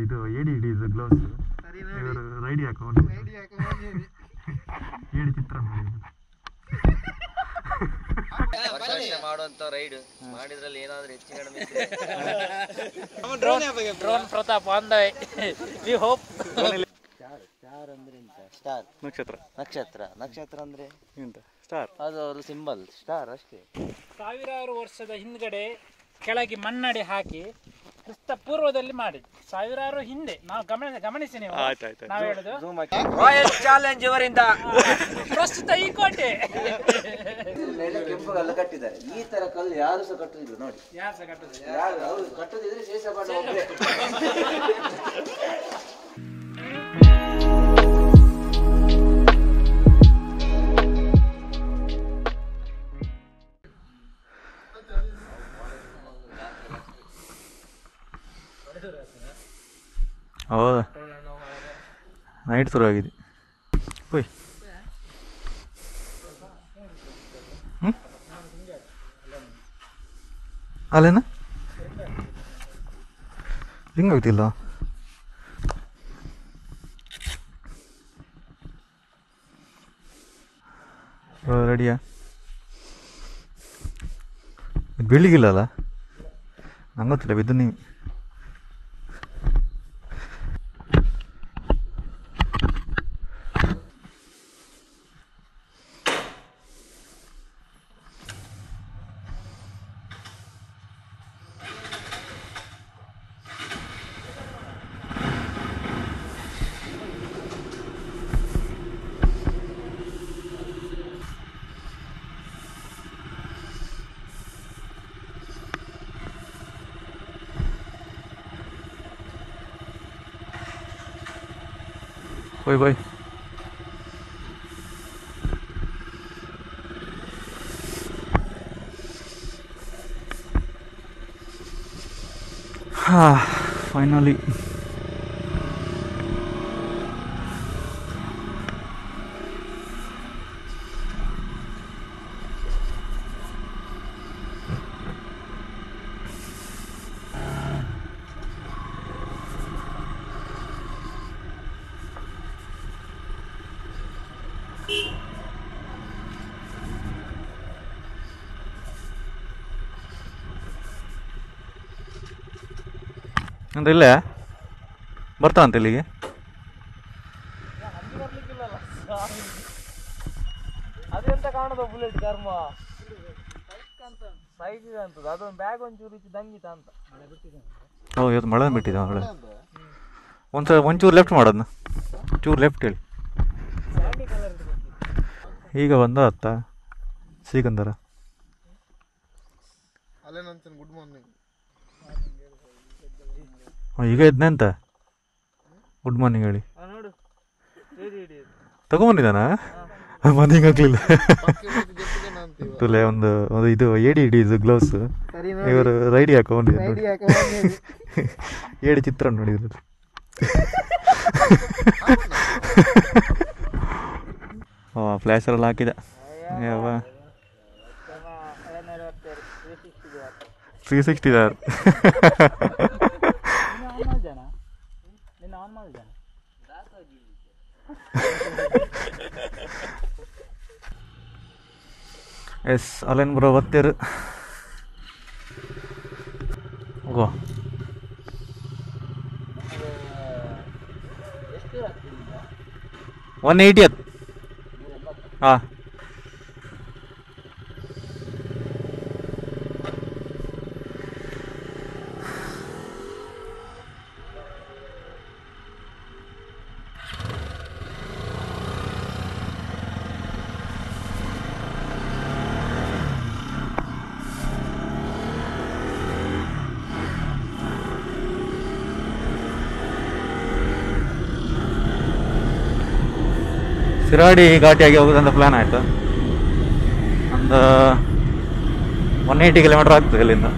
ಇದು ಏಡಿ ಹಿಡಿದು ಗ್ಲೌಸ್ ಸರಿ ಇವರು ರೈಡಿ ಹಾಕೊಂಡು ಐಡಿ ಹಾಕೊಂಡು ಏಡಿ ಚಿತ್ರ ಮಾಡಿದ್ರು ವರ್ಷ ವರ್ಷ ಮಾಡುವಂತ ರೈಡ್ ಮಾಡಿದ್ರಲ್ಲಿ ಏನಾದ್ರೂ ಹೆಚ್ಚು ಕಡಿಮೆ ಡ್ರೋನ್ ಪ್ರತಾಪ್ ಆನ್ ದ ವಿ ಹೋಪ್ ಸ್ಟಾರ್ ಅಂದ್ರೆ ಎಂತ ಸ್ಟಾರ್ ನಕ್ಷತ್ರ ನಕ್ಷತ್ರ ನಕ್ಷತ್ರ ಅಂದ್ರೆ ಎಂತ ಸ್ಟಾರ್ ಅದು ಅವ್ರ ಸಿಂಬಲ್ ಸ್ಟಾರ್ ಅಷ್ಟೇ ಸಾವಿರಾರು ವರ್ಷದ ಹಿಂದ್ಗಡೆ ಕೆಳಗೆ ಮಣ್ಣಡಿ ಹಾಕಿ ಕ್ರಿಸ್ತ ಪೂರ್ವದಲ್ಲಿ ಮಾಡಿದ್ದು ಸಾವಿರಾರು ಹಿಂದೆ ನಾವು ಗಮನ ಗಮನಿಸಿ ನೀವು ಆಯ್ತಾಯ್ತು ನಾವು ಹೇಳುದು ರಾಯಲ್ ಚಾಲೆಂಜ್ ಅವರಿಂದ ಪ್ರಸ್ತುತ ಈ ಕೋಟೆ ಮೇಲೆ ಕೆಂಪು ಕಲ್ಲು ಕಟ್ಟಿದ್ದಾರೆ ಈ ತರ ಕಲ್ಲು ಯಾರು ಸಹ ಕಟ್ಟುದಿಲ್ಲ ನೋಡಿ ಯಾರು ಸಹ ಕಟ್ಟುದು ಯಾರು ಹೌದು ಕಟ್ಟುದಿದ್ರೆ ಶೇಷಪಾಂಡ ಒಬ್ಬರೇ ಹೌದಾ ನೈಟ್ ಶುರು ಆಗಿದೆ ಹೋಯ್ ಹ್ಞೂ ಅಲ್ಲೇನ ರಿಂಗ್ ಆಗ್ತಿಲ್ಲ ರೆಡಿಯಾ ಬೀಳಿಗಿಲ್ಲಲ್ಲ ನಂಗೆ ಗೊತ್ತಿಲ್ಲ ಬಿದ್ದು ನೀವು Bye bye. Ah, finally. ಅಂದ್ರೆ ಇಲ್ಲೇ ಬರ್ತಾವಂತ ಇಲ್ಲಿಗೆ ಅದೆಂತ ಕಾಣದ ಬುಲೆಟ್ ಕರ್ಮ ಸೈಜ್ ಅಂತದ ಅದೊಂದು ಬ್ಯಾಗ್ ಒಂಚೂರು ಇತ್ತು ದಂಗಿತ ಅಂತ ಓ ಇವತ್ತು ಮಳೆ ಬಿಟ್ಟಿದ್ದ ಮಳೆ ಒಂದು ಸಲ ಒಂಚೂರು ಲೆಫ್ಟ್ ಮಾಡೋದನ್ನ ಚೂರು ಲೆಫ್ಟ್ ಹೇಳಿ ಈಗ ಬಂದ ಅತ್ತ ಶ್ರೀಗಂಧರ ಅಲ್ಲೇ ನಂತೇನೆ ಗುಡ್ ಮಾರ್ನಿಂಗ್ ಅವ ಈಗ ಎದ್ನೆ ಅಂತ ಗುಡ್ ಮಾರ್ನಿಂಗ್ ಹೇಳಿ ನೋಡು ಹಿಡಿ ಹಿಡಿ ತಗೊಂಬಂದಿದ್ದಾನ ಮನೆಗೆ ಹಾಕ್ಲಿಲ್ಲ ಅಂತೀವ ತುಲೆ ಒಂದು ಒಂದು ಇದು ಏಡಿ ಹಿಡಿದು ಗ್ಲೌಸ್ ಸರಿ ಇವರು ರೈಡಿ ಹಾಕೊಂಡಿದ್ದಾರೆ ಐಡಿ ನೋಡಿ ಹಾಕೊಂಡು ಏಡಿ ಚಿತ್ರ ನೋಡಿದ್ರು ಓ ಫ್ಲ್ಯಾಶರೆಲ್ಲ ಹಾಕಿದ ಯಾವ ತ್ರೀ ಸಿಕ್ಸ್ಟಿ ಸರ್ ಆನ್ ಮಾಡಿದ್ದಾನ ನಿನ್ನ ಆನ್ ಮಾಡಿದ್ದಾನ ಎಸ್ ಅಲ್ಲೇನು ಬ್ರೋ ಬರ್ತೀರು ಹೋಗುವ ಒನ್ ಏಯ್ಟಿ ಹತ್ತು ಹಾಂ ಶಿರಾಡಿ ಘಾಟಿಯಾಗಿ ಹೋಗೋದಂತ ಪ್ಲ್ಯಾನ್ ಆಯಿತು ಒಂದು ಒನ್ ಏಯ್ಟಿ ಕಿಲೋಮೀಟ್ರ್ ಆಗ್ತದೆ ಇಲ್ಲಿಂದ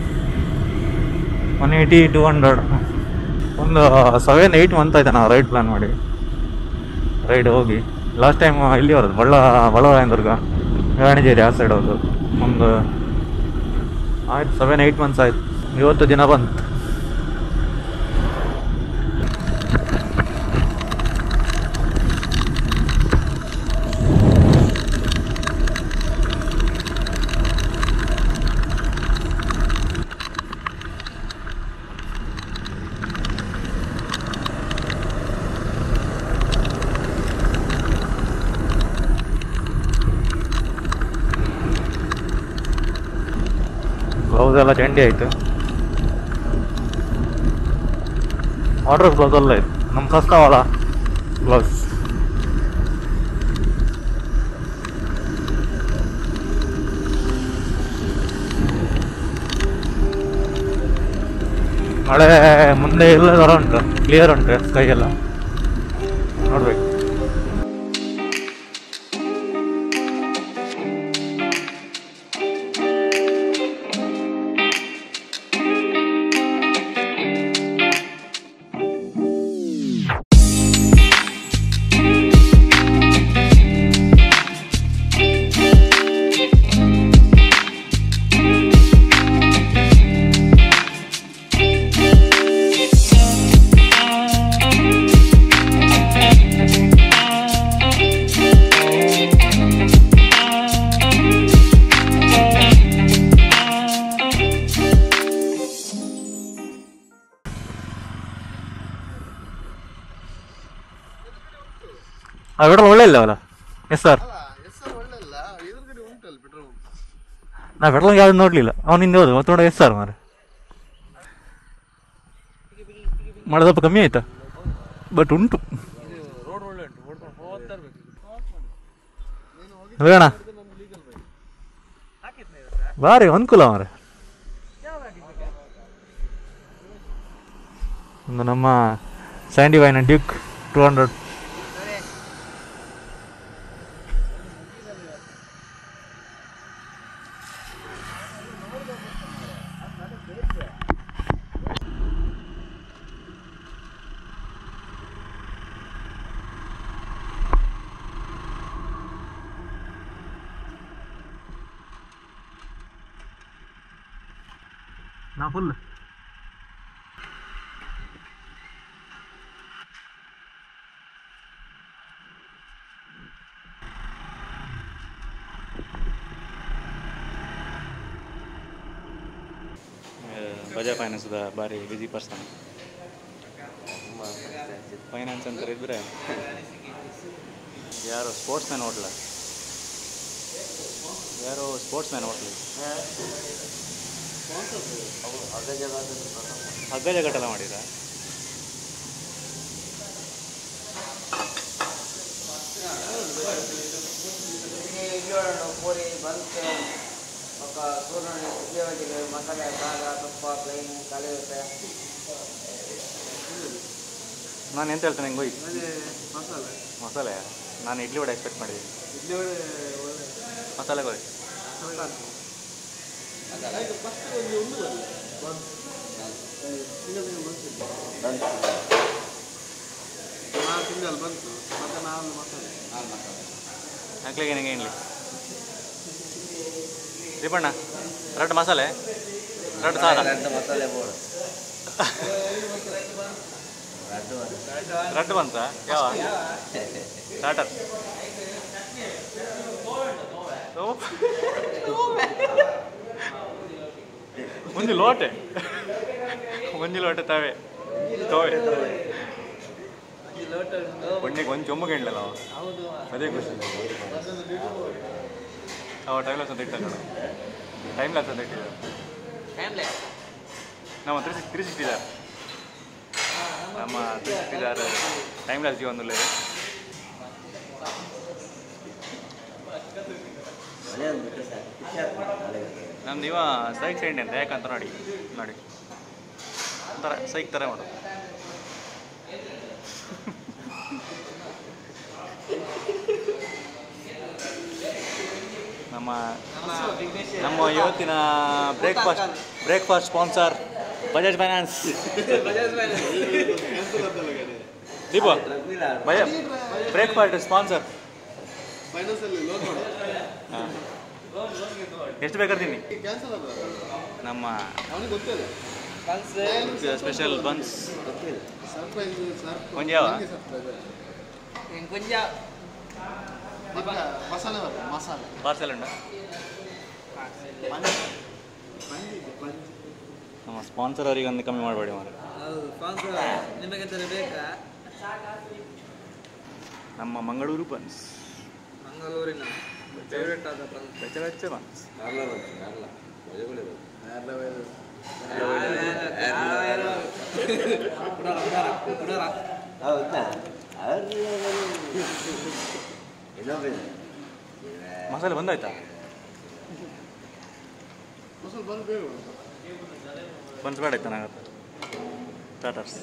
ಒನ್ ಏಯ್ಟಿ ಟೂ ಹಂಡ್ರೆಡ್ ಒಂದು ಸೆವೆನ್ ಏಯ್ಟ್ ಮಂತ್ ಆಯ್ತು ನಾವು ರೈಡ್ ಪ್ಲ್ಯಾನ್ ಮಾಡಿ ರೈಡ್ ಹೋಗಿ ಲಾಸ್ಟ್ ಟೈಮ್ ಇಲ್ಲಿ ಹೋದದ್ದು ಬಳ್ಳ ಬಳ್ಳವರಾಯನದುರ್ಗ ರಾಣಿಜೇರಿ ಆ ಸೈಡ್ ಹೋದು ಒಂದು ಆಯ್ತು ಸೆವೆನ್ ಏಯ್ಟ್ ಮಂತ್ಸ್ ಆಯ್ತು ಇವತ್ತು ದಿನ ಬಂತು ಎಲ್ಲ ಚಂಡಿ ಆಯಿತು ಆರ್ಡರ್ ಗ್ಲೌಸ್ ಅಲ್ಲ ಇದು ನಮ್ಮ ಸಸ್ತಾವಲ್ಲ ಗ್ಲೌಸ್ ಮಳೆ ಮುಂದೆ ಇಲ್ಲ ಥರ ಉಂಟು ಕ್ಲಿಯರ್ ಉಂಟು ಸ್ಕೈ ಎಲ್ಲ ನೋಡ್ಬೇಕು ಆ ಪೆಟ್ರೋಲ್ ಒಳ್ಳೆ ಇಲ್ಲ ಅವಲ್ಲ ಎಸ್ ಸರ್ ಅಲ್ಲ ಎಸ್ ಸರ್ ಒಳ್ಳೆ ಇಲ್ಲ ಎದುರುಗಡೆ ಉಂಟಲ್ಲ ಪೆಟ್ರೋಲ್ ನಾ ಪೆಟ್ರೋಲ್ ಯಾವ್ದು ನೋಡಲಿಲ್ಲ ಅವನಿಂದ ಹೋದ ಮತ್ತೆ ನೋಡಿ ಎಸ್ ಸರ್ ಮಾರೆ ಮಳೆ ಸ್ವಲ್ಪ ಕಮ್ಮಿ ಆಯ್ತಾ ಬಟ್ ಉಂಟು ಬೇಡ ಬಾರಿ ಅನುಕೂಲ ಮಾರೆ ಒಂದು ನಮ್ಮ ಸ್ಯಾಂಡಿ ವೈನ್ ಡ್ಯೂಕ್ ಟೂ ಹಂಡ್ರೆಡ್ ನಾ ಫುಲ್ ಬಜಾಜ್ ಫೈನಾನ್ಸ್ದ ಭಾರಿ ಬಿಸಿ ಪರ್ಸನ್ ಫೈನಾನ್ಸ್ ಅಂತ ಇದ್ರೆ ಯಾರು ಸ್ಪೋರ್ಟ್ಸ್ ಮ್ಯಾನ್ ಹೋಟ್ಲ ಯಾರೋ ಸ್ಪೋರ್ಟ್ಸ್ ಮ್ಯಾನ್ ಹೋಟ್ಲ್ ಹಗ್ಗ ಜಗಟ್ಟೆಲ್ಲ ಮಾಡಿದ ಇಲ್ಲೋಡನ್ನು ಪೂರಿ ಬಂತ್ ఒక ಸೂರ್ಯನ ಉದ್ಯೋಗಿಗಳು ಮಸಾಲೆ ಖಾರ ತುಪ್ಪ ಪ್ಲೇನ್ ಕಲಿಯುತ್ತೆ ನಾನು ಎಂತ ಹೇಳ್ತೇನೆ ಹೆಂಗೆ ಹೋಯ್ತು ಮಸಾಲೆ ಮಸಾಲೆ ನಾನು ಇಡ್ಲಿ ವಡೆ ಎಕ್ಸ್ಪೆಕ್ಟ್ ಮಾಡಿದ್ದೆ ಇಡ್ಲಿ ವಡೆ ಒಳ್ಳೆ ಮಸಾಲೆ ಹೋಯ್ ಆಯ್ತು ಫಸ್ಟ್ ಒಂದು ಒಂದು ಬರಲಿ ಬಂದು ಸಿಂಗಲ್ ಸಿಂಗಲ್ ಬಂತು ನಾಲ್ಕು ಸಿಂಗಲ್ ಬಂತು ಮತ್ತೆ ನಾಲ್ಕು ಮಸಾಲೆ ಹಾಕ್ಲಿಕ್ಕೆ ನನಗೆ ಏನಿಲ್ಲ ದೀಪಣ್ಣ ಎರಡು ಮಸಾಲೆ ಎರಡು ಸಾಲ ರೆಡ್ ಮಸಾಲೆ ಬೋರ್ಡ್ ರೆಡ್ ಬಂತ ಯಾವ ಸ್ಟಾರ್ಟರ್ ಮುಂಜಿ ಲೋಟೆ ಮುಂಜಿ ಲೋಟೆ ತಾವೆ ತೋವೆ ಒಣ್ಣಿಗೆ ಒಂದು ಚೊಂಬಗೆ ಇಡ್ಲಲ್ಲ ಅವ ಹೌದು ಅದೇ ಖುಷಿ ಅವ ಟೈಮ್ ಲಾಸ್ ಅಂತ ಇಟ್ಟ ಕಣ ಟೈಮ್ ಲಾಸ್ ಅಂತ ಇಟ್ಟಿದ್ದಾರೆ ಫ್ಯಾಮ್ಲೆ ನಮ್ಮ ತ್ರೀ ಸಿಕ್ಸ್ ತ್ರೀ ಸಿಕ್ಸ್ಟಿ ಇದ್ದಾರೆ ನಮ್ಮ ತ್ರೀ ಸಿಕ್ಸ್ಟಿ ಇದ್ದಾರೆ ಟೈಮ್ ಲಾಸ್ ಜೀವನ ಮಳೆ ಒಂದು ಬಿಟ್ಟು ಸಾಕು ಖುಷಿ ಆಗ್ತದೆ ಮಳೆಗೆ ನಮ್ದು ಇವ ಸೈಕ್ ಸೈಡ್ ಅಂತ ಯಾಕಂತ ನೋಡಿ ನೋಡಿ ಒಂಥರ ಸೈಕ್ ಥರ ಮಾಡು ನಮ್ಮ ನಮ್ಮ ಇವತ್ತಿನ breakfast breakfast sponsor Bajaj finance ದೀಪ ಬಜ ಬ್ರೇಕ್ಫಾಸ್ಟ್ ಸ್ಪಾನ್ಸರ್ ಫೈನಾನ್ಸಲ್ಲಿ ಲೋನ್ ಮಾಡು ಎಷ್ಟು ಬೇಕಾದ್ರೆ ಕ್ಯಾನ್ಸಲ್ ಅದ ನಮ್ಮ ಅವನಿಗೆ ಗೊತ್ತಿಲ್ಲ ಸ್ಪೆಷಲ್ ಬನ್ಸ್ ಸರ್ಪ್ರೈಸ್ ಸರ್ ಒಂದು ಯಾವ? ಸರ್ಪ್ರೈಸ್ ಕೊಂಚ ಮಸಾಲೆ ಬರ್ತದೆ ಮಸಾಲೆ ಪಾರ್ಸೆಲ್ ಉಂಟಾ ಪಂಚ್ ಪಂಚ್ ಪಂಚ್ ನಮ್ಮ ಸ್ಪಾನ್ಸರ್ ಅವರಿಗೆ ಒಂದು ಕಮ್ಮಿ ಮಾಡಬೇಡಿ ಮಾರೆ ಹೌದು ಸ್ಪಾನ್ಸರ್ ನಿಮಗೆಂದರೆ ಬೇಕಾ ನಮ್ಮ ಮಂಗಳೂರು ಬನ್ಸ್ ಮಂಗಳೂರಿನ ಫೇವ್ರೆಟ್ ಆದ ಬೆಚ್ಚ ಬೆಚ್ಚ ಬನ್ಸ್ ಕಾರ್ಲ ಬಂತು ಕಾರ್ಲ ಹೌದಾ ಇನ್ನೊಬ್ಬ ಮಸಾಲೆ ಬಂದಾಯ್ತಾ ಮಸಾಲೆ ಬಂದು ಬೇಗ ಬನ್ಸ್ ಬೇಡ ಆಯ್ತಾ ನಾಗತ್ತೆ ಸ್ಟಾರ್ಟರ್ಸ್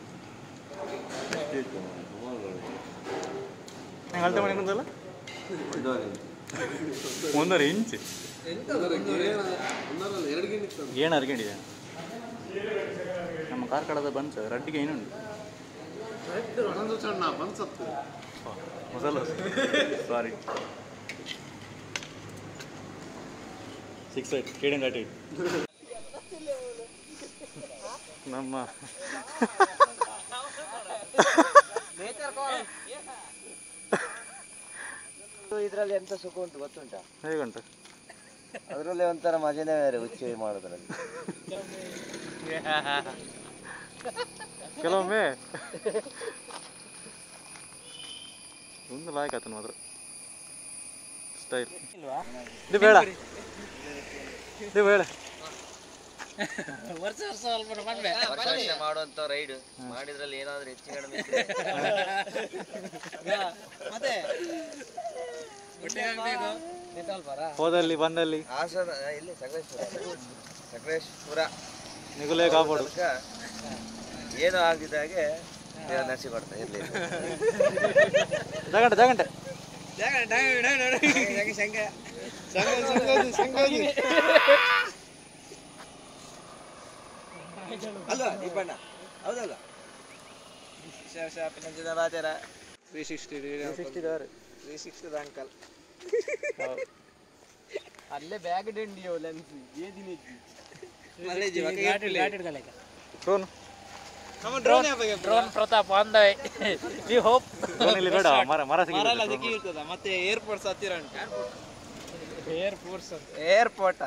ನಂಗೆ ಅಳತೆ ಮಾಡಿ ಬಂದಲ್ಲ ಒಂದೂವರೆ ಇಂಚ್ ಒಂದರಲ್ಲ ಎರಡು ಗಿಣ್ಣಿ ಇತ್ತು ಏನು ಅರ್ಕೊಂಡಿದೆ ನಮ್ಮ ಕಾರ್ಕಳದ ಬನ್ಸ್ ರಡ್ಡಿಗೆ ಏನುಂಟು ಒಂದು ಸಣ್ಣ ಬನ್ಸತ್ತು ಮಸಾಲ ಸಾರಿ ಸಿಕ್ಸ್ ಏಟ್ ಕೇಳಿಂಗ್ ಆಟ ನಮ್ಮ ಇದರಲ್ಲಿ ಎಂತ ಸುಖ ಉಂಟು ಗೊತ್ತುಂಟಾ ಹೇಗುಂಟು ಅದರಲ್ಲಿ ಒಂಥರ ಮಜಾನೇ ಬೇರೆ ಉಚ್ಚೆ ಮಾಡೋದ್ರಲ್ಲಿ ಕೆಲವೊಮ್ಮೆ ಒಂದು ಲಾಯ್ಕ್ ಆತನ ಮಾತ್ರ ಸ್ಟೈಲ್ ಇದು ಬೇಡ ಇದು ಬೇಡ ವರ್ಷ ವರ್ಷ ಸ್ವಲ್ಪ ಬಂದ್ವೆ ವರ್ಷ ವರ್ಷ ಮಾಡುವಂತ ರೈಡ್ ಮಾಡಿದ್ರಲ್ಲಿ ಏನಾದ್ರೂ ಹೆಚ್ಚು ಕಡಿಮೆ ಮತ್ತೆ ಬೇಕು ಹೋದಲ್ಲಿ ಬಂದಲ್ಲಿ ಹಾಸನ ಇಲ್ಲಿ ಸಕಲೇಶ್ಪುರ ಸಕಲೇಶ್ಪುರ ನಿಗುಲೇ ಕಾಪಾಡು ತನಕ ಏನು ಆಗದಿದ್ದಾಗೆ ದೇವ್ರು ನಡೆಸಿ ಕೊಡ್ತಾ ಇರ್ಲಿ ಜಾಗಂಟೆ ಜಾಗಂಟೆ ಅಲ್ವಾ ದೀಪಣ್ಣ ಹೌದಲ್ಲ three sixty three sixty uncle ಅಲ್ಲೇ ಬ್ಯಾಗ್ ಡೆಂಡಿಯೋ ಲೆನ್ಸ್ ಏದಿನ drone drone Pratap on the ವಿ ಹೋಪ್ ಡ್ರೋನ್ ಇಲ್ಲಿ ಬೇಡ ಮರ ಮರ ಸಿಗಿ ಇರ್ತದ ಮತ್ತೆ ಏರ್ಪೋರ್ಟ್ಸ್ ಹತ್ತಿರ ಉಂಟು ಏರ್ ಫೋರ್ಸ್ ಏರ್ಪೋರ್ಟ್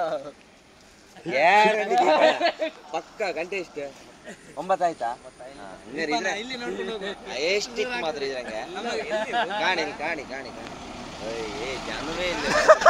ಪಕ್ಕ ಗಂಟೆ ಎಷ್ಟು ಒಂಬತ್ತಾಯ್ತಾ ಇಲ್ಲಿ ನೋಡ್ಕೊಂಡು ಹೋಗು ಎಷ್ಟು ಮಾತ್ರ ಇದ್ರಂಗೆ ಕಾಣಿ ಕಾಣಿ ಕಾಣಿ ಕಾಣಿ ಏ ಜನವೇ ಇಲ್ಲ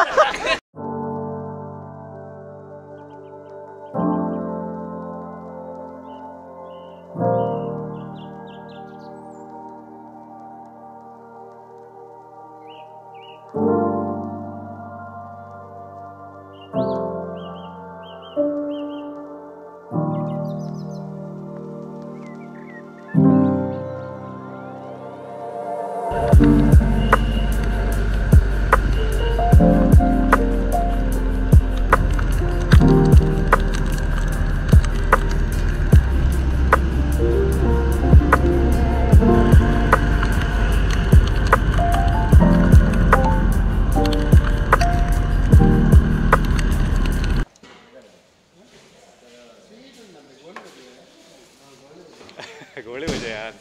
ಗೋಳಿ ಬಜೆಯ ಅಂತ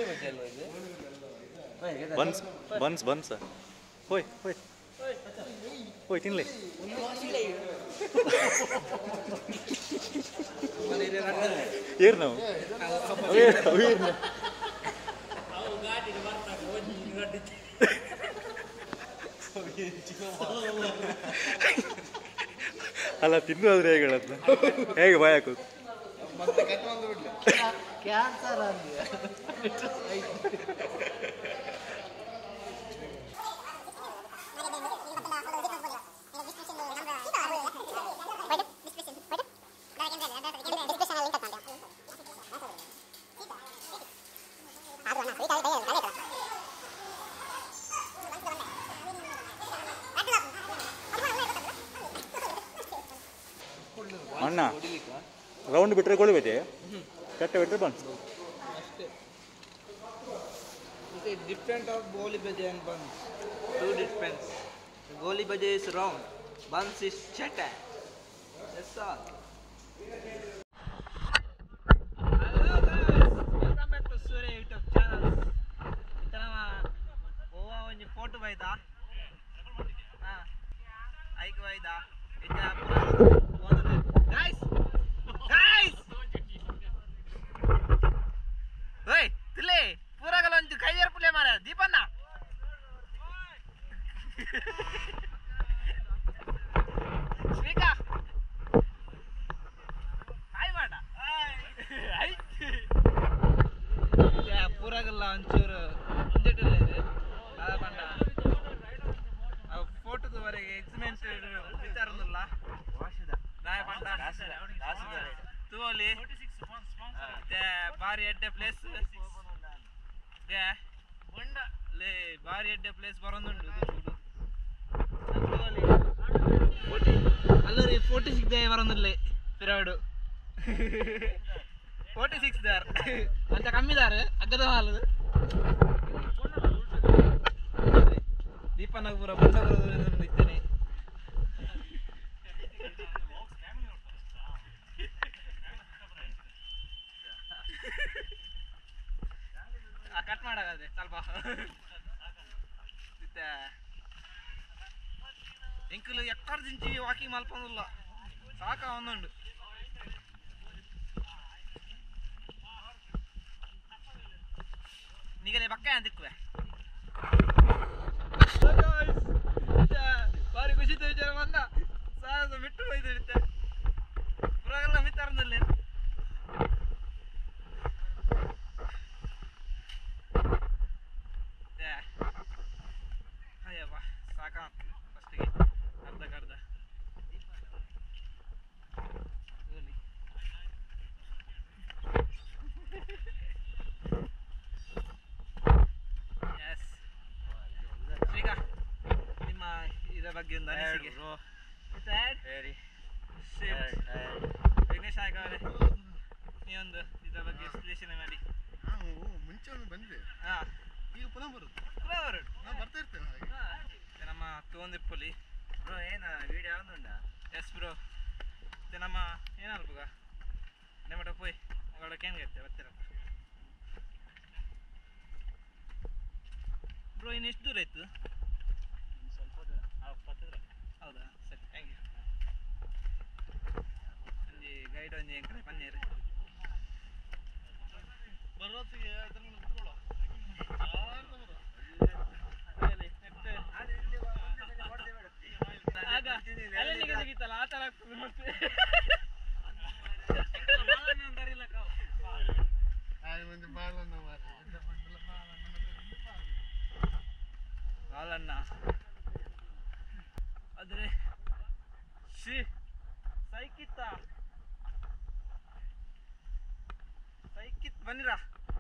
ಬನ್ಸ್ ಬನ್ಸ್ ಬನ್ಸ್ ಹೋಯ್ ಹೋಯ್ ಹೋಯ್ ತಿನ್ಲಿ ಏರ್ ನಾವು ಅವೇ- ಅವೇ ಏರ್ ನಾವು. ಅಲ್ಲ ತಿನ್ನುವಾದ್ರೆ ಹೇಗೆ ಹೇಳದ್ನ ಹೇಗೆ ಬಾಯ್ ಹಾಕೋದು ಅಣ್ಣ ರೌಂಡ್ ಬಿಟ್ಟರೆ ಗೋಳಿ ಬಜೆ ಕಟ್ಟೆ ಬಿಟ್ಟರೆ buns different of goli bhaji and buns. Two difference. Goli bhaji is round, buns is chata. That's all. Hello guys, welcome back to Surya YouTube channel. ನಮ್ಮ ಓವ ಒಂಜಿ ಫೋಟೋ ಬೈದ ಹಾ ಐಕ್ ಬೈದ ಇಜ್ಜ ಗೈಸ್ ಗೈಸ್ ಓಯ್ ತಿಲೆ ಪೂರಗಲ ಒಂಜಿ ಕೈ ಏರ್ಪುಲೆ ಮಾರ ದೀಪಣ್ಣ ಶ್ರೀಕಾ ಒಂಚೂರು ಮುಂದಿಟ್ಟಿಲ್ಲ ಇದು ಅದ ಪಂಡ ಫೋಟೋದವರೆಗೆ ಎಕ್ಸ್ಪೆನ್ಸ್ ವಿಚಾರನಿಲ್ಲ ದಾಯ ಪಂಡ ತೂವಲಿ ಮತ್ತೆ ಬಾರಿ ಎಡ್ಡೆ ಪ್ಲೇಸ್ ಲೇ ಬಾರಿ ಎಡ್ಡೆ ಪ್ಲೇಸ್ ಬರೋದುಂಡು ಅಲ್ಲರಿ ಫೋರ್ಟಿ ಸಿಕ್ಸ್ ದೇ ಬರೋದಿಲ್ಲ ಪಿರಾಡು ಫೋರ್ಟಿ ಸಿಕ್ಸ್ ದಾರ್ ಅಂತ ಕಮ್ಮಿ ದಾರ್ ಅಗ್ಗದ ಹಾಲು ದೀಪನಗಪುರ ಬಂಡಪುರ ಇದ್ದೇನೆ ಕಟ್ ಮಾಡಾಗದೆ ಸ್ವಲ್ಪ ಮತ್ತೆ ಎಂಕುಲು ಎತ್ತಾರು ದಿಂಚಿ ವಾಕಿಂಗ್ ಮಲ್ಪೊಂದಿಲ್ಲ ಸಾಕ ಒಂದೊಂದು ನಿಗಲೆ ಬಕ್ಕ ಅಂತಿಕ್ವೆ ಬಾರಿ ಖುಷಿ ವಿಚಾರ ಬಂದ ಸಾಹಸ ಬಿಟ್ಟು ಹೋಯ್ತು ಪುರಾಗೆಲ್ಲ ಮಿತ್ತಾರದಲ್ಲಿ ಅಯ್ಯಪ್ಪ ಸಾಕ ಫಸ್ಟಿಗೆ ಅರ್ಧಕ್ಕರ್ಧ ಹೋಗ್ಲಿ. Yes. ಶ್ರೀಕಾ, ನಿಮ್ಮ ಇದರ ಬಗ್ಗೆ ಒಂದು ಅನಿಸಿಕೆ Very, Same. ವಿಘ್ನೇಶ್ ನಾಯ್ಕ ಅವರೇ ನೀವೊಂದು ಇದರ ಬಗ್ಗೆ ವಿಶ್ಲೇಷಣೆ ಮಾಡಿ ನಾವು ಮುಂಚೆ ಒಮ್ಮೆ ಬಂದಿದೆ ಹಾ ಈಗ ಪುನಃ ಬರುತ್ತೆ ಪುನಃ ಹೊರಡು. ನಾವು ಬರ್ತಾ ಇರ್ತೇವೆ ಹಾಗೆ ಹಾ. ಮತ್ತೆ ನಮ್ಮ ತೋಂದಿಪ್ಪುಲಿ ಬ್ರೋ ಏನ ವಿಡಿಯೋ ಯಾವ್ದುಂಡ ಎಸ್ ಬ್ರೋ ಮತ್ತೆ ನಮ್ಮ ಏನಲ್ಪಗ ನೆಮಟ ಪೋಯ್ ಅವಳ ಕೇನ್ಗೆ ಇರ್ತೇವೆ ಬರ್ತೀರಪ್ಪ ಬ್ರೋ ಇನ್ನು ಎಷ್ಟು ದೂರ ಇತ್ತು ಹೌದಾ ಸರಿ ಥ್ಯಾಂಕ್ ಯು ಒಂಜಿ ಗೈಡ್ ಒಂಜಿ ಎಂಕಡೆ ಪನ್ನೀರು ಬರೋತ್ತಿಗೆ ಅದನ್ನು ನಿಂತ್ಕೊಳ್ಳೋ. ಆಗ ಅಲ್ಲಿಗೆ ಸಿಗಿತ್ತಲ್ಲ ಆ ಥರ ಆಗ್ತದೆ ಮತ್ತೆ ಹಾಗೆ ಒಂದು ಬಾಲನ್ನ ಮಾರಿ. ಎಂತ ಬಂತಲ್ಲ ಬಾಲನ್ನ ಮಾರಿ. ಹಾಲನ್ನ ಆದ್ರೆ ಶಿ ಸೈಕಿತ್ತ ಸೈಕಿತ್ ಬನ್ನಿರ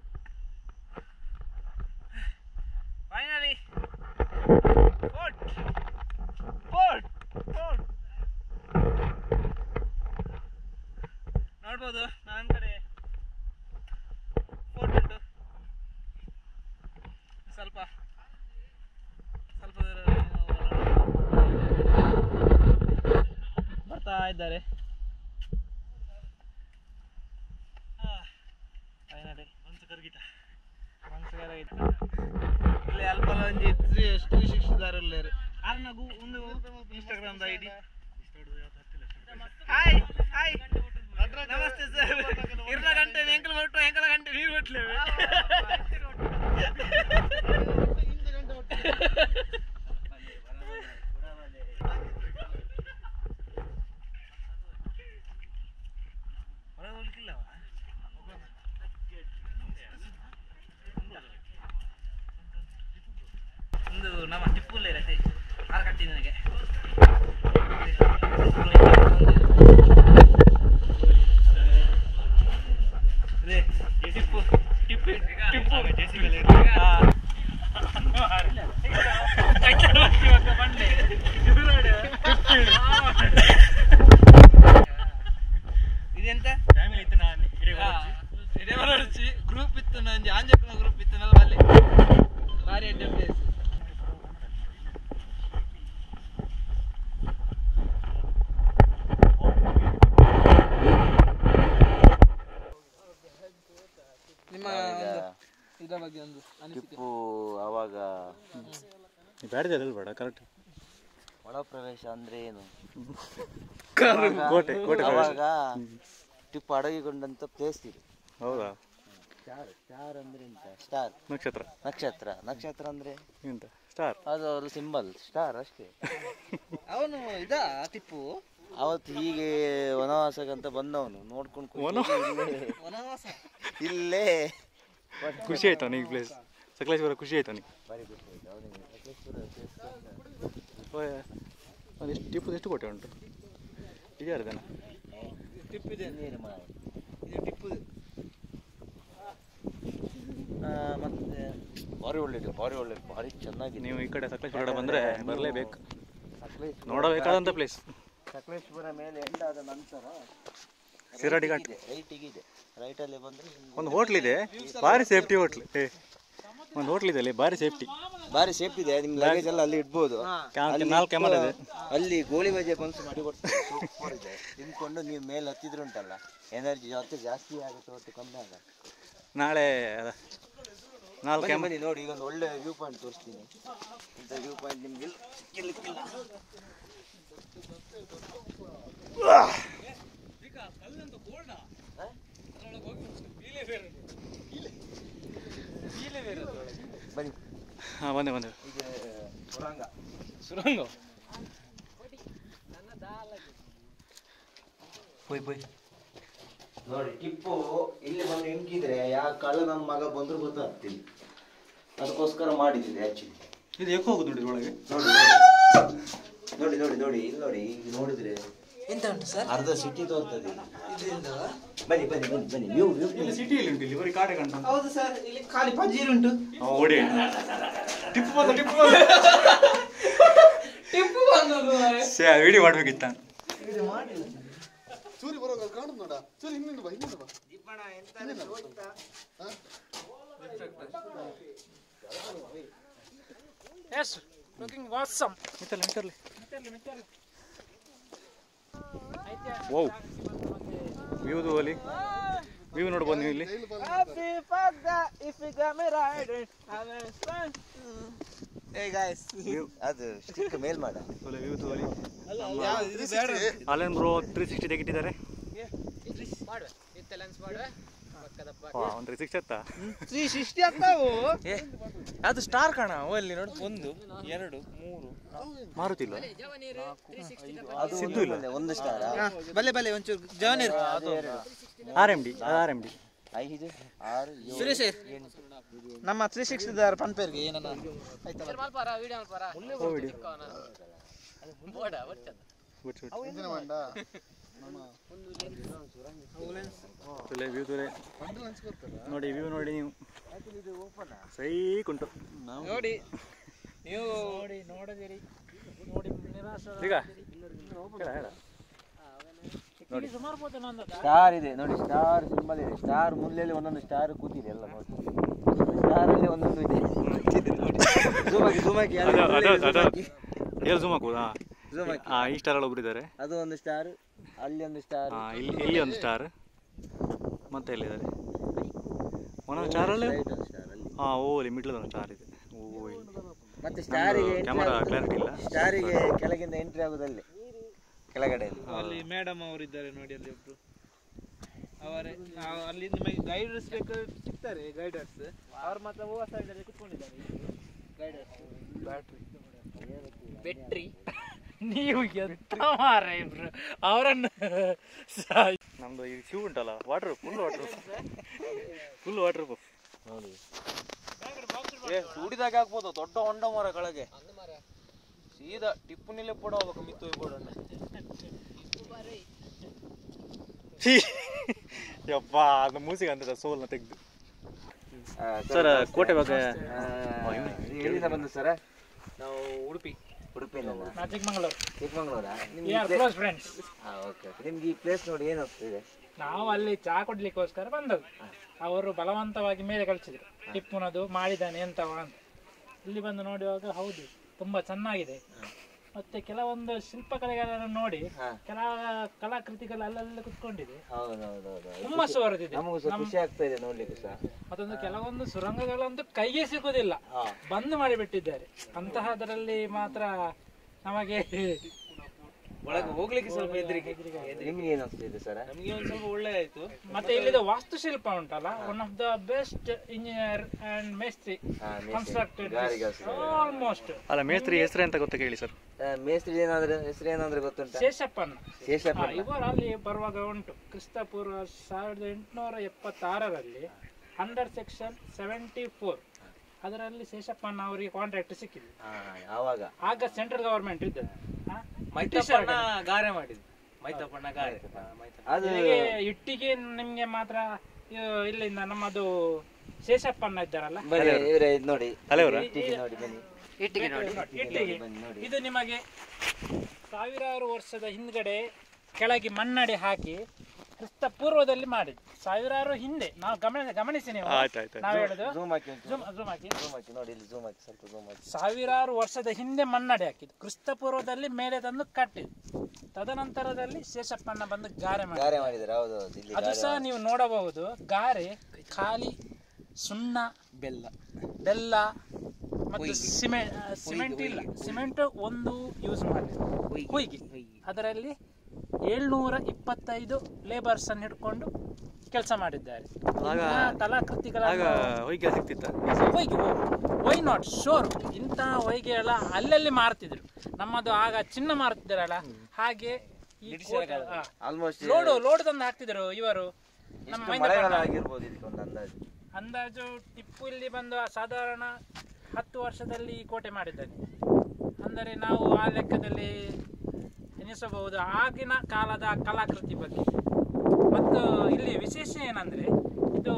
ಫೈನಲಿ ಫೋರ್ಟ್ ಫೋರ್ಟ್ ಫೋರ್ಟ್ ನೋಡ್ಬೋದು ನನ್ನ ಕಡೆ ಫೋರ್ಟ್ ಉಂಟು ಸ್ವಲ್ಪ ಸ್ವಲ್ಪ ದೂರ ಬರ್ತಾ ಇದ್ದಾರೆ ಫೈನಲಿ ಮನ್ಸು ಕರಗಿತ ಮನ್ಸು ಕರಗಿತ ಇಲ್ಲಿ ಅಲ್ಪ ಒಂಜಿ ತ್ರೀ ಎಷ್ಟು ಶಿಕ್ಷಿದಾರಲ್ಲೇರು ಆರ್ನಗು ಒಂದು ಇನ್ಸ್ಟಾಗ್ರಾಮ್ದ ಐ ಡಿ ಹಾಯ್ ಹಾಯ್ ನಮಸ್ತೆ ಸರ್ ಇರ್ಲ ಗಂಟೆ ಎಂಕಲ್ ಹೊರಟು ಎಂಕಲ ಗಂಟೆ ನೀರು ಬಿಟ್ಲೇವೆ ಹೊರಗೆ ಹೋಗ್ಲಿಕ್ಕಿಲ್ಲವಾ ಒಂದು ನಮ್ಮ ಟಿಪ್ಪುಲ್ಲೇ ರತೆ ಆರು ಕಟ್ಟಿ ನನಗೆ ಅದೇ ಟಿಪ್ಪು ಟಿಪ್ಪು ಟಿಪ್ಪು ಹಾ. ಕಚ್ಚಡ ಬಸ್ಸಿ ಮಕ್ಕ ಬಂಡೆ. ಇದೆಂತ ಗ್ರೂಪ್ ಇತ್ತು ನಂಜಿ ಆಂಜಪ್ಪನ ಗ್ರೂಪ್ ಇತ್ತು ನಲ್ಲ ಬಲ್ಲೆ ಭಾರಿ ಅಡ್ಡ ಪ್ಲೇಸ್ ನಿಮ್ಮ ಒಂದು ಇದರ ಬಗ್ಗೆ ಒಂದು ಅನಿಸಿಕೆ ಟಿಪ್ಪು ಅವಾಗ ಬ್ಯಾಡ್ದೆ ಅದಲ್ಲ ಬೇಡ ಕರೆಕ್ಟ್ ಒಳ ಪ್ರವೇಶ ಅಂದ್ರೆ ಏನು ಕೋಟೆ ಕೋಟೆ ಅವಾಗ ಟಿಪ್ಪು ಅಡಗಿಕೊಂಡಂತ ಪ್ಲೇಸ್ ಇದು ಹೌದಾ ಸ್ಟಾರ್ ಸ್ಟಾರ್ ಅಂದ್ರೆ ಎಂತ ಸ್ಟಾರ್ ನಕ್ಷತ್ರ ನಕ್ಷತ್ರ ನಕ್ಷತ್ರ ಅಂದ್ರೆ ಎಂತ ಸ್ಟಾರ್ ಅದು ಅವ್ರ ಸಿಂಬಲ್ ಸ್ಟಾರ್ ಅಷ್ಟೇ ಅವನು ಇದಾ ಟಿಪ್ಪು ಅವತ್ತು ಹೀಗೆ ವನವಾಸಕ್ಕಂತ ಬಂದವನು ನೋಡ್ಕೊಂಡು ಕೂತಿದ್ದು ಇಲ್ಲೇ- ವನವಾಸ ಇಲ್ಲೇ ಖುಷಿ ಆಯ್ತು ಅವನಿಗೆ ಪ್ಲೇಸ್ ಸಕಲೇಶ್ವರ ಖುಷಿ ಆಯ್ತು ಅವನಿಗೆ ಬಾರಿ ಖುಷಿ ಆಯ್ತು ಅವನಿಗೆ ಸಕಲೇಶ್ವರ ಒಂದು ಎಷ್ಟು ಟಿಪ್ಪು ಎಷ್ಟು ಕೊಟ್ಟೆ ಉಂಟು ಇದಾರದನ ಇನ್ನೇನು ಮಾರೆ ಇದು ಟಿಪ್ಪು ಮತ್ತೆ ಭಾರಿ ಒಳ್ಳೇದು ಭಾರಿ ಒಳ್ಳೇದು ಭಾರಿ ಚೆನ್ನಾಗಿದೆ ನೀವು ಈ ಕಡೆ ಸಕಲೇಶ್ವರ ಕಡೆ ಬಂದರೆ ಬರಲೇಬೇಕು ಸಕಲೇಶ್ವರ ನೋಡಬೇಕಾದಂಥ ಪ್ಲೇಸ್ ಸಕಲೇಶ್ವರ ಮೇಲೆ ಎಂಡಾದ ನಂತರ ಶಿರಾಡಿ ಘಾಟ್ ರೈಟಿಗೆ ಇದೆ ರೈಟಲ್ಲಿ ಬಂದರೆ ಒಂದು ಹೋಟ್ಲ್ ಇದೆ ಭಾರಿ ಸೇಫ್ಟಿ ಹೋಟ್ಲ್ ಏ ಒಂದು ಹೋಟ್ಲ್ ಇದೆ ಅಲ್ಲಿ ಭಾರಿ ಸೇಫ್ಟಿ ಭಾರಿ ಸೇಫ್ಟಿ ಇದೆ ನಿಮ್ ಲಗೇಜ್ ಎಲ್ಲ ಅಲ್ಲಿ ಇಡ್ಬೋದು ಅಲ್ಲಿ ನಾಲ್ಕು ಕ್ಯಾಮರಾ ಇದೆ ಅಲ್ಲಿ ಗೋಳಿ ಬಜೆ ಕನ್ಸು ಮಾಡಿ ಕೊಡ್ತಾರೆ ಸೂಪರ್ ಇದೆ ತಿನ್ಕೊಂಡು ನೀವು ಮೇಲೆ ಹತ್ತಿದ್ರು ಉಂಟಲ್ಲ ಎನರ್ಜಿ ಮತ್ತೆ ಜಾಸ್ತಿ ಆಗುತ್ತೆ ಹೊತ್ತು ಕಮ್ಮಿ ಆಗಲ್ಲ ನಾಳೆ ಅದ ನಾಲ್ಕು ಬನ್ನಿ ಕ್ಯಾಮ್ ಬನ್ನಿ ನೋಡಿ ಈಗ ಒಂದು ಒಳ್ಳೆ ವ್ಯೂ ಪಾಯಿಂಟ್ ತೋರಿಸ್ತೀನಿ ಇಂಥ ವ್ಯೂ ಪಾಯಿಂಟ್ ನಿಮ್ಗೆ ಇಲ್ಲಿ ಸಿಕ್ಕಿರ್ಲಿಕ್ಕಿಲ್ಲ. ಹ? ಬನ್ನಿ ಹಾಂ ಬಂದೆ ಬಂದೆ ಇದು ಸುರಂಗ ಸುರಂಗ ಪೋಯ್ ಪೋಯ್ ನೋಡಿ ಟಿಪ್ಪು ಇಲ್ಲಿ ಬಂದು ಇಂಕಿದ್ರೆ ಯಾ ಕಳ್ಳ ನನ್ನ ಮಗ ಬಂದ್ರು ಗೊತ್ತಾಗ್ತಿಲ್ಲ ಅದಕ್ಕೋಸ್ಕರ ಮಾಡಿದ್ದಿದೆ ಆಕ್ಚುಲಿ ಇದು ಯಾಕೆ ಹೋಗುದು ನೋಡಿ ಒಳಗೆ ನೋಡಿ ನೋಡಿ ನೋಡಿ ಇಲ್ಲಿ ನೋಡಿ ಈಗ ನೋಡಿದ್ರೆ ಎಂತ ಉಂಟು ಸರ್ ಅರ್ಧ ಸಿಟಿ ತೋರ್ತದೆ ಇಲ್ಲಿ. ಇದರಿಂದ ಬನ್ನಿ ಬನ್ನಿ ಬನ್ನಿ ಬನ್ನಿ ವ್ಯೂ ವ್ಯೂ ಇಲ್ಲಿ ಸಿಟಿಯಲ್ಲಿ ಉಂಟು ಇಲ್ಲಿ ಬರೀ ಕಾಡೆ ಕಾಣ್ತಾ ಹೌದು ಸರ್ ಇಲ್ಲಿ ಖಾಲಿ ಪಂಜೀರ್ ಉಂಟು ಓಡಿ ಟಿಪ್ಪು ಬಂದ ಟಿಪ್ಪು ಬಂದ ಟಿಪ್ಪು ಬಂದದ್ದು ಸೇ ವಿಡಿಯೋ ಮಾಡ್ಬೇಕಿತ್ತ ಸೂರ್ಯ ಬರುವಾಗ ಅದು ಕಾಣುದು ನೋಡ ಸೂರ್ಯ ಹಿಂದಿಂದ ಬಾ ಹಿಂದಿಂದ ಬಾ ಎಸ್ ಲುಕಿಂಗ್ ವಾಸಮ್ ಮಿತ್ತಲ್ಲ ಮಿತ್ತಲ್ಲಿ ಓ ವ್ಯೂದು ಅಲ್ಲಿ ವ್ಯೂ ನೋಡ್ಬೋದು ನೀವು ಇಲ್ಲಿ ಏ ಗಾಯ್ಸ್ ಅದು ಸ್ಟಿಕ್ ಮೇಲ್ ಮಾಡ ವ್ಯೂದು ಅಲ್ಲಿ ಅಲ್ಲೇನು ಬ್ರೋ ತ್ರೀ ಸಿಕ್ಸ್ಟಿ ತೆಗಿಟ್ಟಿದ್ದಾರೆ ಒಂದು ತ್ರೀ ಸಿಕ್ಸ್ಟಿ ಅತ್ತ ತ್ರೀ ಸಿಕ್ಸ್ಟಿ ಆಗ್ತಾವು ಅದು ಸ್ಟಾರ್ ಕಾಣ ಅಲ್ಲಿ ನೋಡಿ ಒಂದು ಎರಡು ಮೂರು ಮಾರುತಿಲ್ವ ಅದು ಸಿದ್ದು ಇಲ್ಲ. ಒಂದು- ಒಂದು ಸ್ಟಾರ್ ಬಲೆ ಬಲೆ ಒಂಚೂರು ಜವನೀರ್ ಆರ್ ಎಮ್ ಡಿ ಅದು ಆರ್ ಎಮ್ ಡಿ ಐದು ಆರು ಏಳು ಸುರೇಶ್ ನಮ್ಮ ತ್ರೀ ಸಿಕ್ಸ್ಟಿ ಪನ್ಪೇರ್ಗೆ ಏನನ್ನ ಆಯ್ತಲ್ಲ ಕೋವಿಡ್ ಇಂಜಿನ ಮಂಡ ವ್ಯೂ ತುಲೆ ಬಂಡಲ್ ಹಂಚ್ಕೊಡ್ತಾರ ನೋಡಿ ವ್ಯೂ ನೋಡಿ ನೀವು ಸೈಕ್ ಉಂಟು ನೋಡಿ ನೀವು ನೋಡಿ ನೋಡದಿರಿ ನೋಡಿ ನಿರಾಶ ಈಗ ಹೇಳ ಹೇಳ ನೋಡಿ ಸುಮಾರು ಹೋದ ನಂದು ಸ್ಟಾರ್ ಇದೆ ನೋಡಿ ಸ್ಟಾರ್ ಸಿಂಬಲ್ ಇದೆ ಸ್ಟಾರ್ ಮುಂದೆಲ್ಲಿ ಒಂದೊಂದು ಸ್ಟಾರ್ ಕೂತಿದೆ ಎಲ್ಲ ನೋಡಿ ಸ್ಟಾರ್ ಅಲ್ಲಿ ಒಂದೊಂದು ಇದೆ Zoom ಹಾಕಿ zoom ಹಾಕಿ ಅಲ್ಲಿ ಅದು ಅದು zoom ಅದು ಹಾಕಿ. ಎಲ್ಲಿ ಝೂಮ್ ಹಾಕುದಾ Zoom ಹಾಕಿ. ಹಾಂ ಈ ಸ್ಟಾರಲ್ಲಿ ಒಬ್ರು ಇದ್ದಾರೆ ಅದು ಒಂದು ಸ್ಟಾರ್ ಅಲ್ಲಿ ಒಂದು ಸ್ಟಾರ್ ಹಾಂ ಇಲ್ಲಿ ಇಲ್ಲಿ ಒಂದು ಸ್ಟಾರ್ ಮತ್ತೆ ಎಲ್ಲಿದ್ದಾರೆ ಒಂದೊಂದು ಸ್ಟಾರಲ್ಲಿ Right ಒಂದು ಸ್ಟಾರ್ ಅಲ್ಲಿ ಹಾಂ ಓ ಇಲ್ಲಿ ಮಿಡ್ಲದ ಒಂದು ಸ್ಟಾರ್ ಇದೆ ಓ ಇಲ್ಲಿ ಮತ್ತೆ ಸ್ಟಾರಿಗೆ ಕ್ಯಾಮರಾ ಕ್ಲಾರಿಟಿ ಇಲ್ಲ ಸ್ಟಾರಿಗೆ ಕೆಳಗಿಂದ ಎಂಟ್ರಿ ಆಗುದಲ್ಲಿ ಕೆಳಗಡೆ ಅಲ್ಲಿ ಮೇಡಮ್ ಅವರು ಇದ್ದಾರೆ ನೋಡಿ ಅಲ್ಲಿ ಒಬ್ರು ಅವರೇ ನಾವು ಅಲ್ಲಿ ನಿಮಗೆ ಗೈಡರ್ಸ್ ಬೇಕು ಸಿಗ್ತಾರೆ ಗೈಡರ್ಸ್ ಅವ್ರು ಮಾತ್ರ ಓ ಸೈಡ್ ಅಲ್ಲಿ ಕುತ್ಕೊಂಡಿದ್ದಾರೆ ಗೈಡರ್ಸ್ ಬೆಟ್ರಿ ನೀವು ಎಂತ ಮಾರ್ರೆ ಇಬ್ರು ಅವರನ್ನು ಸಾಯ್- ನಮ್ದು ಈ ಶೂ ಉಂಟಲ್ಲ water full water full waterproof ನೋಡಿ ಹುಡಿದಾಗ ಹಾಕ್ಬೋದು ದೊಡ್ಡ ಹೊಂಡ ಮರ ಕೆಳಗೆ ಸೀದಾ ಟಿಪ್ಪು ನಿಲೆ ಪಡ ಹೋಗ್ಬೇಕು ಮಿತ್ತು ಬೋರ್ಡ್ ಯಪ್ಪ ಅದು ಮೂಸಿಗೆ ಅಂತ ಸೋಲ್ನ ತೆಗ್ದು ಸರ್ ಕೋಟೆ ಬಗ್ಗೆ ಎಲ್ಲಿಂದ ಬಂದು ಸರ್ ನಾವು ಉಡುಪಿ ಉಡುಪಿಯಿಂದ ನಾ ಚಿಕ್ಕಮಂಗ್ಳೂರು ಚಿಕ್ಕಮಂಗ್ಳೂರಾ we are close friends okay okay ನಿಮ್ಗೆ ಈ ಪ್ಲೇಸ್ ನೋಡಿ ಏನು ಆಗ್ತಿದೆ ನಾವು ಅಲ್ಲಿ ಚಾ ಕೊಡ್ಲಿಕ್ಕೋಸ್ಕರ ಬಂದದ್ದು ಅವರು ಬಲವಂತವಾಗಿ ಮೇಲೆ ಕಳಿಸಿದ್ರು ಟಿಪ್ಪುನದು ಮಾಡಿದ್ದಾನೆ ಎಂತವ ಅಂತ ಇಲ್ಲಿ ಬಂದು ನೋಡುವಾಗ ಹೌದು ತುಂಬಾ ಚೆನ್ನಾಗಿದೆ ಮತ್ತೆ ಕೆಲವೊಂದು ಶಿಲ್ಪಕಲೆಗಳನ್ನು ನೋಡಿ ಹಾ. ಕೆಲ ಕಲಾಕೃತಿಗಳು ಅಲ್ಲೆಲ್ಲ ಕುತ್ಕೊಂಡಿದೆ ಹೌದು ಹೌದು ಹೌದು ಹುಮ್ಮಸ್ಸು ಬರುತ್ತಿದೆ ನಮಗೂ ಸಹ ಖುಷಿ ಆಗ್ತಾ ಇದೆ ನೋಡ್ಲಿಕ್ಕೆ ಸಹ ಮತ್ತೊಂದು ಕೆಲವೊಂದು ಸುರಂಗಗಳಂತೂ ಕೈಗೆ ಸಿಗುವುದಿಲ್ಲ ಹಾ ಬಂದ್ ಮಾಡಿಬಿಟ್ಟಿದ್ದಾರೆ ಅಂತಹದರಲ್ಲಿ ಮಾತ್ರ ನಮಗೆ ಒಳಗೆ ಹೋಗ್ಲಿಕ್ಕೆ ಸ್ವಲ್ಪ ಹೆದರಿಕೆ ನಿಮ್ಗೆ ಏನು ಆಗ್ತಿದೆ ಸರ್ ನಮಗೆ ಒಂದು ಸ್ವಲ್ಪ ಒಳ್ಳೆ ಆಯ್ತು ಮತ್ತೆ ಇಲ್ಲಿದು ವಾಸ್ತುಶಿಲ್ಪ ಉಂಟಲ್ಲ one of the best engineer and ಮೇಸ್ತ್ರಿ ಹಾ, ಮೇಸ್ತ್ರಿ. ಕನ್ಸ್ಟ್ರಕ್ಟೆಡ್ ಗಾರಿಗಾಸಿದ್ದಾರೆ. ಆಲ್ಮೋಸ್ಟ್ ಅಲ್ಲ ಮೇಸ್ತ್ರಿ ಹೆಸರು ಅಂತ ಗೊತ್ತಾ ಕೇಳಿ ಸರ್ ಮೇಸ್ತ್ರಿ ಏನಾದ್ರೆ ಹೆಸರು ಏನಾದ್ರೆ ಗೊತ್ತುಂಟಾ ಶೇಷಪ್ಪನ ಶೇಷಪ್ಪ ಇವರು ಅಲ್ಲಿ ಬರುವಾಗ ಉಂಟು ಕ್ರಿಸ್ತ ಪೂರ್ವ ಸಾವಿರದ ಎಂಟುನೂರ ಎಪ್ಪತ್ತಾರರಲ್ಲಿ ಅಂಡರ್ ಸೆಕ್ಷನ್ ಸೆವೆಂಟಿ ಫೋರ್ ಅದರಲ್ಲಿ ಶೇಷಪ್ಪಣ್ಣ ಅವರಿಗೆ ಕಾಂಟ್ರಾಕ್ಟ್ ಸಿಕ್ಕಿದೆ ಹಾ, ಯಾವಾಗ ಆಗ ಸೆಂಟ್ರಲ್ ಗವರ್ಮೆಂಟ್ ಇದ್ದದ್ದು ಆ? ಮೈತಪ್ಪಣ್ಣ ಗಾರೆ ಮಾಡಿದ್ದು ಮೈತಪ್ಪಣ್ಣ ಗಾರೆ ಹಾ, ಮೈತಪ್ಪ. ಅದು ನಿಮಗೆ ಇಟ್ಟಿಗೆ ನಿಮ್ಗೆ ಮಾತ್ರ ಇ- ಇಲ್ಲಿಂದ ನಮ್ಮದು ಶೇಷಪ್ಪಣ್ಣ ಇದ್ದಾರಲ್ಲ ಬನ್ನಿ ಇವ್ರೆ ಇದ್ ನೋಡಿ ತಲೆಯವರಾ? ಇಟ್ಟಿಗೆ ನೋಡಿ ಬನ್ನಿ ಇಟ್ಟಿಗೆ ಇಟ್ಟಿಗೆ ಬನ್ನಿ ನೋಡಿ ಇದು ನಿಮಗೆ ಸಾವಿರಾರು ವರ್ಷದ ಹಿಂದ್ಗಡೆ ಕೆಳಗೆ ಮಣ್ಣಡಿ ಹಾಕಿ ಕ್ರಿಸ್ತ ಪೂರ್ವದಲ್ಲಿ ಮಾಡಿದ್ದು ಸಾವಿರಾರು ಹಿಂದೆ ನಾವು ಗಮನ ಗಮನಿಸಿ ನೀವು ನಾವು ಹೇಳುದು ಝೂಮ್ ಹಾಕಿ zoom- zoom ಹಾಕಿ ಝೂಮ್ ಹಾಕಿ ನೋಡಿ ಇಲ್ಲಿ ಝೂಮ್ ಹಾಕಿ ಸ್ವಲ್ಪ ಝೂಮ್ ಹಾಕಿ ಸಾವಿರಾರು ವರ್ಷದ ಹಿಂದೆ ಮಣ್ಣಡಿ ಹಾಕಿದ್ದು ಕ್ರಿಸ್ತ ಪೂರ್ವದಲ್ಲಿ ಮೇಲೆ ತಂದು ಕಟ್ಟಿದ್ದು ತದನಂತರದಲ್ಲಿ ಶೇಷಪ್ಪಣ್ಣ ಬಂದು ಗಾರೆ ಮಾಡಿ ಗಾರೆ ಮಾಡಿದ್ದಾರೆ ಹೌದು ಹೌದು ಇಲ್ಲಿ ಅದು ಸಹ ನೀವು ನೋಡಬಹುದು ಗಾರೆ ಖಾಲಿ ಸುಣ್ಣ ಬೆಲ್ಲ ಬೆಲ್ಲ ಮತ್ತು ಸಿಮೆಂಟ್ ಸಿಮೆಂಟ್ ಇಲ್ಲ ಸಿಮೆಂಟ್ ಒಂದು ಯೂಸ್ ಮಾಡಿ ಹೊಯ್ಗೆ ಅದರಲ್ಲಿ ಏಳ್ನೂರ ಇಪ್ಪತ್ತೈದು ಲೇಬರ್ಸ್ ಅನ್ನು ಹಿಡ್ಕೊಂಡು ಕೆಲಸ ಮಾಡಿದ್ದಾರೆ ಇಂತಹ ಕಲಾಕೃತಿಗಳನ್ನು ಹೊಯ್ಗೆ ಸಿಕ್ತಿತ್ತ ಹೊಯ್ಗೆ ವೈ ನಾಟ್ ಶೋರ್ ಇಂತಹ ಹೊಯ್ಗೆ ಎಲ್ಲ ಅಲ್ಲಲ್ಲಿ ಮಾರ್ತಿದ್ರು ನಮ್ಮದು ಆಗ ಚಿನ್ನ ಮಾರ್ತಿದ್ರಲ್ಲ ಹಾಗೆ ಈ ಕೋಟೆ- ಆ, ಆಲ್ಮೋಸ್ಟ್ ಲೋಡು ಲೋಡ್ ತಂದು ಹಾಕ್ತಿದ್ರು ಇವರು ನಮ್ಮ ಎಷ್ಟು ಮೈಂದಪ್ಪಣ್ಣ. ಮಳೆಗಾಲ ಆಗಿರ್ಬೋದು ಇದಕ್ಕೆ ಒಂದು ಅಂದಾಜು ಅಂದಾಜು ಟಿಪ್ಪು ಇಲ್ಲಿ ಬಂದು ಸಾಧಾರಣ ಹತ್ತು ವರ್ಷದಲ್ಲಿ ಈ ಕೋಟೆ ಮಾಡಿದ್ದಾನೆ ಅಂದರೆ ನಾವು ಆ ಲೆಕ್ಕದಲ್ಲಿ ಎನಿಸಬಹುದು ಆಗಿನ ಕಾಲದ ಕಲಾಕೃತಿ ಬಗ್ಗೆ ಮತ್ತು ಇಲ್ಲಿ ವಿಶೇಷ ಏನಂದ್ರೆ ಇದು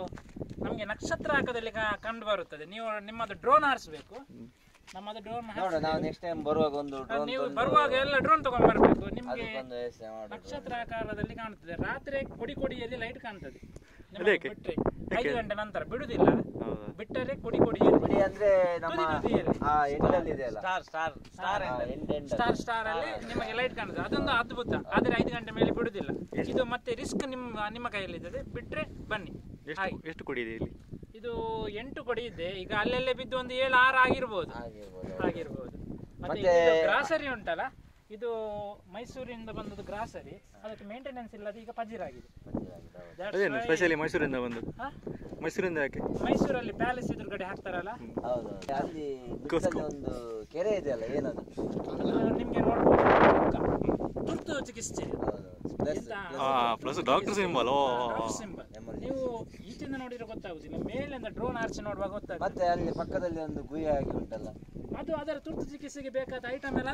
ನಮಗೆ ನಕ್ಷತ್ರ ಆಕದಲ್ಲಿ ಕಂಡು ಬರುತ್ತದೆ ನೀವು ನಿಮ್ಮದು ಡ್ರೋನ್ ಹಾರಿಸ್ಬೇಕು ನಮ್ಮದು ಡ್ರೋನ್ ನೋಡ ನಾವು ನೆಕ್ಸ್ಟ್ ಟೈಮ್ ಬರುವಾಗ ಒಂದು ಡ್ರೋನ್ ನೀವು ಬರುವಾಗ ಎಲ್ಲ ಡ್ರೋನ್ ತಗೊಂಡ್ ಬರ್ಬೇಕು ನಿಮ್ಗೆ ಅದಕ್ಕೊಂದು ವ್ಯವಸ್ಥೆ ಮಾಡೋದು ನಕ್ಷತ್ರ ಆಕಾರದಲ್ಲಿ ಕಾಣುತ್ತದೆ ರಾತ್ರಿ ಕೊಡಿ ಕೊಡಿಯಲ್ಲಿ ಲೈಟ್ ಕಾಣ್ತದೆ ನಿಮಗೆ ಬಿಟ್ರೆ ಐದು ಗಂಟೆ ನಂತರ ಬಿಡುದಿಲ್ಲ ಬಿಟ್ಟರೆ ಕೊಡಿ ಕೊಡಿಯಲ್ಲಿ ಬಿಡಿ ಅಂದ್ರೆ ನಮ್ಮ ತುದಿ ತುದಿಯಲ್ಲಿ. ಆ ಎಂಡಲ್ಲಿ ಇದೆ ಅಲ್ಲ ಸ್ಟಾರ್ ಸ್ಟಾರ್ ಸ್ಟಾರ್ ಆ, ಎಂಡ್ ಎಂಡ್ ಸ್ಟಾರ್ ಸ್ಟಾರ್ ಅಲ್ಲಿ ನಿಮಗೆ ಲೈಟ್ ಕಾಣುತ್ತದೆ ಅದೊಂದು ಅದ್ಭುತ ಆದ್ರೆ ಐದು ಗಂಟೆ ಮೇಲೆ ಬಿಡುದಿಲ್ಲ ಇದು ಮತ್ತೆ ರಿಸ್ಕ್ ನಿಮ್ಮ ನಿಮ್ಮ ಕೈಯಲ್ಲಿದೆ ಬಿಟ್ರೆ ಬನ್ನಿ ಹಾಗೆ ಎಷ್ಟು ಕುಡಿಇದೆ ಇಲ್ಲಿ ಇದು ಎಂಟು ಕೊಡಿ ಇದೆ ಈಗ ಅಲ್ಲೆಲ್ಲೇ ಬಿದ್ದು ಒಂದು ಏಳು ಆರು ಆಗಿರ್ಬೋದು ಆಗಿರ್ಬೋದು ಆಗಿರ್ಬೋದು ಮತ್ತೆ ಮತ್ತೆ- ಗ್ರಾಸರಿ ಉಂಟಲ್ಲ ಇದು ಮೈಸೂರಿಂದ ಬಂದದ್ದು ಗ್ರಾಸರಿ ಅದಕ್ಕೆ ಮೇಂಟೆನೆನ್ಸ್ ಇಲ್ಲದೆ ಈಗ ಪಜಿರಾಗಿದೆ That's ಅದೇನು why- ಸ್ಪೆಷಲಿ ಮೈಸೂರಿಂದ ಬಂದು ಹಾ? ಮೈಸೂರಿಂದ ಯಾಕೆ ಮೈಸೂರಲ್ಲಿ ಪ್ಯಾಲೇಸ್ ಎದುರುಗಡೆ ಹಾಕ್ತಾರಲ್ಲ ಹೌದು ಅಲ್ಲಿ ಬಿಟ್ಟಲ್ಲಿ ಒಂದು ಕೆರೆ ಇದೆಯಲ್ಲ ಏನದು ಅದು ನಿಮ್ಗೆ ನೋಡ್ಬೋದು ತುರ್ತು ಚಿಕಿತ್ಸೆ ಹೌದು ಪ್ಲಸ್ ಎಂತ ಪ್ಲಸ್ ಡಾಕ್ಟರ್ ಸಿಂಬಲ್ ಓ ಡಾಕ್ಟರ್ ಸಿಂಬಲ್ ನೀವು ಈಚಿಂದ ನೋಡಿದ್ರೆ ಗೊತ್ತಾಗುದಿಲ್ಲ ಮೇಲಿಂದ ಡ್ರೋನ್ ಹಾರಿಸಿ ನೋಡುವಾಗ ಗೊತ್ತಾಗುತ್ತೆ ಮತ್ತೆ ಅಲ್ಲಿ ಪಕ್ಕದಲ್ಲಿ ಒಂದು ಗುಹೆ ಆಗಿ ಉಂಟಲ್ಲ ಅದು ಅದರ ತುರ್ತು ಚಿಕಿತ್ಸೆಗೆ ಬೇಕಾದ ಐಟಮ್ ಎಲ್ಲ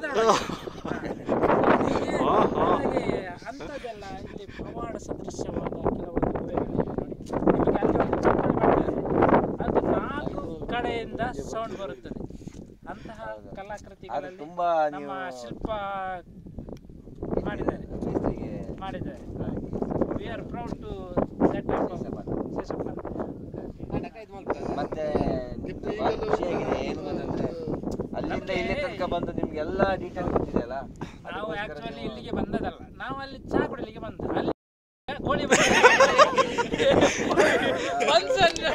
ಅದರ ಹಾಗೆ ಅಂಥದ್ದೆಲ್ಲ ಇಲ್ಲಿ ಪವಾಡ ಸದೃಶ್ಯವಾದ ಕೆಲವೊಂದು ಗುಹೆಗಳಿವೆ ನೋಡಿ. ನಿಮಗೆ ಅಲ್ಲಿ ಒಂದು ಚಪ್ಪಲಿ ಮಾಡಿದ್ದಾರೆ ಅದು ನಾಲ್ಕು ಕಡೆಯಿಂದ ಸೌಂಡ್ ಬರುತ್ತದೆ ಅಂತಹ ಅದು ಕಲಾಕೃತಿಗಳಲ್ಲಿ ತುಂಬಾ ನಮ್ಮ ನೀವು ಶಿಲ್ಪ ಮಾಡಿದ್ದಾರೆ ಮೇಸ್ತ್ರಿಗೆ ಮಾಡಿದ್ದಾರೆ we are proud to that Sheshappa ಮತ್ತೆ ತುಂಬಾ ಖುಷಿಯಾಗಿದೆ ಏನು ಗೊತ್ತಂದ್ರೆ ಅಲ್ಲಿಂದ ಇಲ್ಲಿ ತನಕ ಬಂದು ನಿಮ್ಗೆ ಎಲ್ಲಾ ಡೀಟೇಲ್ ಗೊತ್ತಿದೆಯಲ್ಲ ನಾವು ಆಕ್ಚುಲಿ ಇಲ್ಲಿಗೆ ಬಂದದಲ್ಲ ನಾವು ಅಲ್ಲಿ ಚಹಾ ಕುಡಿಲಿಕ್ಕೆ ಬಂದ ಅಲ್ಲಿ ಕೋಳಿ ಬನ್ಸನ್ನು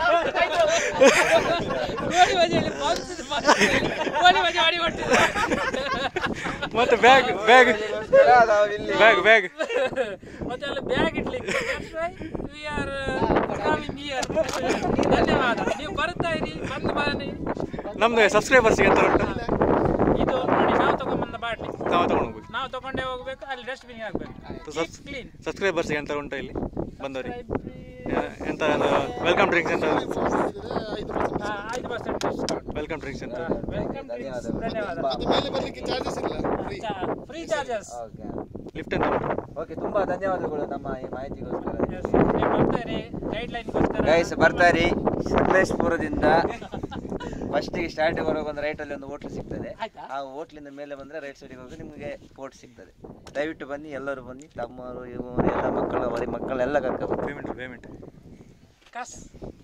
ಕೋಳಿ ಬಜೆಯಲ್ಲಿ ಬನ್ಸ್ ಕೋಳಿ ಬಜೆ ಮಾಡಿ ಕೊಟ್ಟಿದ್ದಾರೆ ಮತ್ತೆ ಬ್ಯಾಗ್ ಬ್ಯಾಗ್ ನಾವು ಇಲ್ಲಿ ಬ್ಯಾಗ್ ಬ್ಯಾಗ್ ಮತ್ತೆ ಅಲ್ಲಿ ಬ್ಯಾಗ್ ಇಡ್ಲಿಕ್ಕೆ ವಿ ಆರ್ ಕಮಿಂಗ್ ಹಿಯರ್ ಧನ್ಯವಾದ ನೀವು ಬರ್ತಾ ಇರಿ ಬಂದು ಬನ್ನಿ ನಮ್ದು ಸಬ್ಸ್ಕ್ರೈಬರ್ಸ್ಗೆ ಅಂತ ಉಂಟು ಇದು ನೋಡಿ ನಾವು ತಗೊಂಡ್ಬಂದ ಬಾಟ್ಲಿ ನಾವು ತಗೊಂಡು ಹೋಗ್ಬೇಕು ನಾವು ತಗೊಂಡೇ ಹೋಗ್ಬೇಕು ಅಲ್ಲಿ ಡಸ್ಟ್ಬಿನ್ ಹಾಕ್ಬೇಕು ಸಬ್- ಕ್ಲೀನ್ ಸಬ್ಸ್ಕ್ರೈಬರ್ಸ್ಗೆ ಅಂತ ಉಂಟು ಇಲ್ಲಿ ಬಂದವರಿಗೆ ಎಂತ ಎಂತ ವೆಲ್ಕಮ್ ಡ್ರಿಂಕ್ಸ್ ಅಂತ ಐದು ಪರ್ಸೆಂಟ್ ಡಿಸ್ಕೌಂಟ್ ವೆಲ್ಕಮ್ ಡ್ರಿಂಕ್ಸ್ ಅಂತ ವೆಲ್ಕಮ್ ಧನ್ಯವಾದಗಳು. ಧನ್ಯವಾದ ಮತ್ತೆ ಮೇಲೆ ಬರ್ಲಿಕ್ಕೆ ಚಾರ್ಜಸ್ ಇಲ್ಲ free free charges okay lift ಅಂತ ಉಂಟು ಓಕೆ ತುಂಬಾ ಧನ್ಯವಾದಗಳು ನಮ್ಮ ಈ ಮಾಹಿತಿಗೋಸ್ಕರ ನೀವು ಬರ್ತಾರೆ ಗೈಡ್ ಲೈನ್ಗೋಸ್ಕರ ಗೈಸ್ ಬರ್ತಾರಿ ಸಕಲೇಶ್ಪುರದಿಂದ ಫಸ್ಟಿಗೆ ಸ್ಟಾರ್ಟ್ ಬರುವಾಗ ಒಂದು ರೈಟ್ ಅಲ್ಲಿ ಒಂದು ಹೋಟ್ಲ್ ಸಿಗ್ತದೆ ಆಯ್ತಾ? ಆ ಹೋಟ್ಲಿಂದ ಮೇಲೆ ಬಂದ್ರೆ ರೈಟ್ ಸೈಡಿಗೆ ಹೋಗಿ ನಿಮಗೆ ಫೋರ್ಟ್ ಸಿಗ್ತದೆ ದಯವಿಟ್ಟು ಬನ್ನಿ ಎಲ್ಲರೂ ಬನ್ನಿ ತಮ್ಮವರು ಇವರು ಎಲ್ಲ ಮಕ್ಕಳು ಅವರಿ ಮಕ್ಕಳೆಲ್ಲ ಕರ್ಕೊಂಡು ಪೇಮೆಂಟ್ ಪೇಮೆಂಟ್ ಕಸ್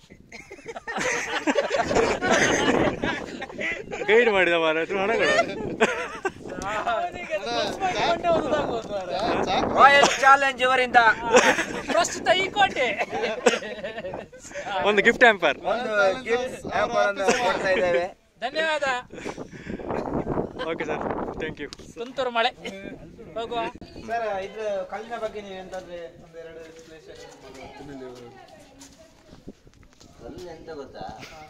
ಗೈಡ್ ಮಾಡಿದ ಮಾರ ಹಣ ರಾಯಲ್ ಚಾಲೆಂಜ್ ಇವರಿಂದ ಪ್ರಸ್ತುತ ಈ ಕೋಟೆ ಒಂದು ಗಿಫ್ಟ್ ಹ್ಯಾಂಪರ್ ಒಂದು ಗಿಫ್ಟ್ ಕೊಡ್ತಾ ಇದ್ದೇವೆ ಧನ್ಯವಾದ ಓಕೆ ಸರ್ ಥ್ಯಾಂಕ್ ಯು ತುಂತುರು ಮಳೆ ಹೋಗುವ ಸರ್ ಇದು ಕಲ್ಲಿನ ಬಗ್ಗೆ ನೀವು ಎಂತಾದ್ರೆ ಒಂದೆರಡು ಅಲ್ಲಿ ಎಂತ ಗೊತ್ತಾ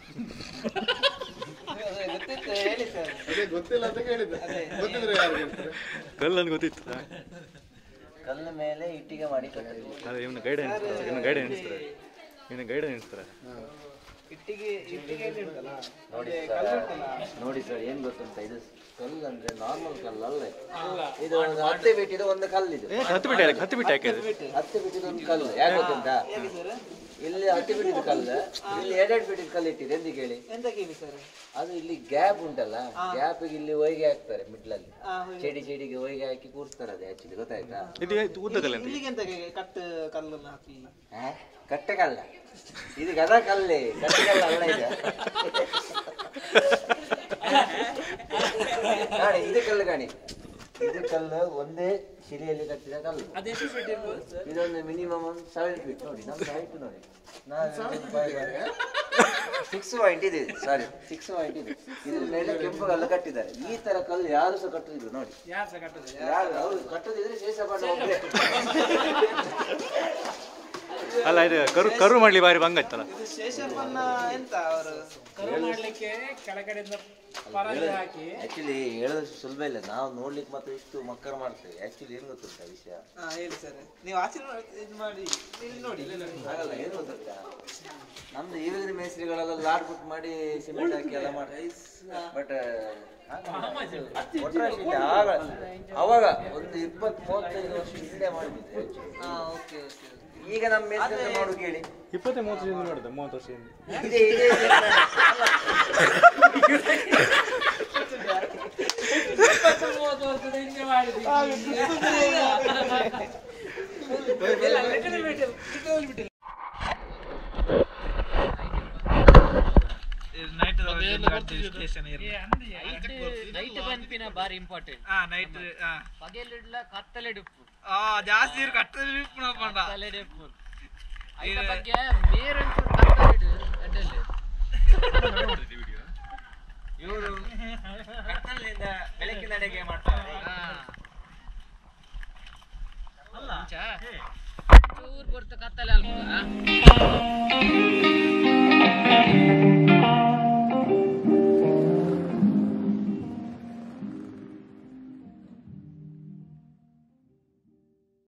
ಗೊತ್ತಿತ್ತು ಹೇಳಿ ಸರ್ ಅದೇ ಗೊತ್ತಿಲ್ಲ ಅಂತ ಕೇಳಿದ್ದೆ ಗೊತ್ತಿದ್ರೆ ಯಾರು ಹೇಳ್ತಾರೆ ಕಲ್ಲನ್ನು ಗೊತ್ತಿತ್ತು ಕಲ್ಲ ಮೇಲೆ ಇಟ್ಟಿಗೆ ಮಾಡಿ ಕಟ್ಟಿದ್ವಿ ಅದೇ ಇವನು ಗೈಡ್ ಇವನು ಗೈಡ್ ಎಣಿಸ್ತಾರೆ ಇನ್ನು ಗೈಡ್ ನಿಲ್ಸ್ತಾರೆ ಇಟ್ಟಿಗೆ ಇಟ್ಟಿಗೆ ಉಂಟಲ್ಲ ನೋಡಿ ಸರ್ ನೋಡಿ ಸರ್ ಏನ್ ಗೊತ್ತುಂಟ ಇದು ಕಲ್ಲು ಅಂದ್ರೆ ನಾರ್ಮಲ್ ಕಲ್ಲು ಅಲ್ಲ ಇದು. ಇದು ಒಂದು ಹತ್ತೆ ಬಿಟ್ಟಿದ್ದು ಒಂದು ಕಲ್ಲು ಇದು ಹತ್ತು ಬಿಟ್ಟು ಹತ್ತು ಬಿಟ್ಟು ಯಾಕೆ ಇದು? ಹತ್ತೆ ಬಿಟ್ಟಿದ್ದು ಒಂದು ಕಲ್ಲು ಯಾಕೆ ಗೊತ್ತುಂಟಾ ಇಲ್ಲಿ ಹತ್ತೆ ಬಿಟ್ಟಿದ್ದು ಕಲ್ಲು ಇಲ್ಲಿ ಎರಡೆರಡು ಬಿಟ್ಟಿದ್ದು ಕಲ್ಲು ಇಟ್ಟಿದೆ ಎಂದು ಕೇಳಿ ಎಂತ ಕೇಳಿ ಸರ್ ಅದು ಇಲ್ಲಿ ಗ್ಯಾಪ್ ಉಂಟಲ್ಲ ಗ್ಯಾಪ್ ಇಲ್ಲಿ ಹೊಯ್ಗೆ ಹಾಕ್ತಾರೆ ಮಿಡ್ಲಲ್ಲಿ ಹಾ ಚೆಡಿ ಚೆಡಿಗೆ ಹೊಯ್ಗೆ ಹಾಕಿ ಕೂರಿಸ್ತಾರೆ ಅದು ಆಕ್ಚುಲಿ ಗೊತ್ತಾಯ್ತಾ ಇದು ಇದು ಉದ್ದಗಲ್ಲ ಅಂತ ಇಲ್ಲಿಗೆ ಎಂತ ಕಟ್ ಕಲ್ಲನ್ನ ಹಾಕಿ ಆ? ಕಟ್ಟೆ ಕಲ್ಲ ಇದು ಗದ ಕಲ್ಲೇ ಕಟ್ಟೆ ಕಲ್ಲ ಅಲ್ಲ ಇದು ಕಾಣಿ ಇದು ಕಲ್ಲು ಕಾಣಿ ಇದು ಕಲ್ಲು ಒಂದೇ ಶಿಲೆಯಲ್ಲಿ ಕಟ್ಟಿದ ಕಲ್ಲು ಇದೊಂದು ಮಿನಿಮಮ್ ಒಂದು ಸೆವೆನ್ ಫೀಟ್ ನೋಡಿ ನಮ್ದು ಹೈಟ್ ನೋಡಿ ಸಿಕ್ಸ್ ಪಾಯಿಂಟ್ ಇದೆ ಸಾರಿ ಸಿಕ್ಸ್ ಪಾಯಿಂಟ್ ಇದೆ ಇದ್ರ ಮೇಲೆ ಕೆಂಪು ಕಲ್ಲು ಕಟ್ಟಿದ್ದಾರೆ ಈ ತರ ಕಲ್ಲು ಯಾರು ಸಹ ಕಟ್ಟುದಿಲ್ಲ ನೋಡಿ ಯಾರು ಸಹ ಕಟ್ಟುದು ಯಾರು ಹೌದು ಕಟ್ಟುದಿದ್ರೆ ಶೇಷಪಾಠ ಒಬ್ಬರೇ ಅಲ್ಲ ಇದು ಕರು ಕರು ಮಾಡ್ಲಿ ಬಾರಿ ಭಂಗ ಇತ್ತಲ್ಲ ಇದು ಶೇಷಪ್ಪನ ಎಂತ ಅವರು ಕರು ಮಾಡ್ಲಿಕ್ಕೆ ಕೆಳಗಡೆಯಿಂದ ಪರದೆ ಹಾಕಿ ಆಕ್ಚುಲಿ ಹೇಳೋದು ಸುಲಭ ಇಲ್ಲ ನಾವು ನೋಡ್ಲಿಕ್ಕೆ ಮತ್ತೆ ಇಷ್ಟು ಮಕ್ಕಳು ಮಾಡ್ತೇವೆ ಆಕ್ಚುಲಿ ಏನ್ ಗೊತ್ತುಂಟ ವಿಷಯ ಹಾ ಹೇಳಿ ಸರ್ ನೀವು ಆಚೆ ನೋಡಿ ಇದು ಮಾಡಿ ಇಲ್ಲಿ ನೋಡಿ ಆಗಲ್ಲ ಏನ್ ಗೊತ್ತುಂಟ ನಮ್ದು ಈಗಿನ ಮೇಸ್ತ್ರಿಗಳೆಲ್ಲ ಲಾಡ್ ಪುಟ್ ಮಾಡಿ ಸಿಮೆಂಟ್ ಹಾಕಿ ಎಲ್ಲ ಮಾಡ್ತಾರೆ ಬಟ್ ಅವಾಗ ಒಂದು ಇಪ್ಪತ್ ಮೂವತ್ತೈದು ವರ್ಷ ಹಿಂದೆ ಮಾಡಿದ್ದೆ ಹಾ ಓಕೆ ಓಕೆ ಈಗ ನಮ್ಮ ಮೇಸ್ತ್ರಿ ನೋಡು ಕೇಳಿ ಇಪ್ಪತ್ತೇ ಮೂವತ್ತು ವರ್ಷದಿಂದ ಮಾಡಿದೆ ಮೂವತ್ತು ವರ್ಷದಿಂದ ಇದೇ ಇದೇ ಮೂವತ್ತು ವರ್ಷದ ಹಿಂದೆ ಮಾಡಿದ್ವಿ ನೈಟ್ ಸ್ಟೇಷನ್ ನೈಟ್ ಬಂಪಿನ ಬಾರಿ ಇಂಪಾರ್ಟೆಂಟ್ ಹಾ ನೈಟ್ ಹಾ ಪಗೆಲಿಡ್ಲ ಕತ್ತಲೆಡುಪ್ಪು ಆ ಜಾಸ್ತಿ ಇರು ಕಟ್ಟದಲ್ಲಿ ಪಂಡ ತಲೆಡೆಪ್ಪು ಐದ ಬಗ್ಗೆ ಮೇರಂಚು ಕತ್ತಲೆಡು ಅಡ್ಡಲ್ಲಿ ಇವರು ಕತ್ತಲಿನಿಂದ ಬೆಳಕಿನ ಅಡೆಗೆ ಮಾಡ್ತಾರೆ ಚೂರ್ ಬರ್ತ ಕತ್ತಲೆ ಅಲ್ವಾ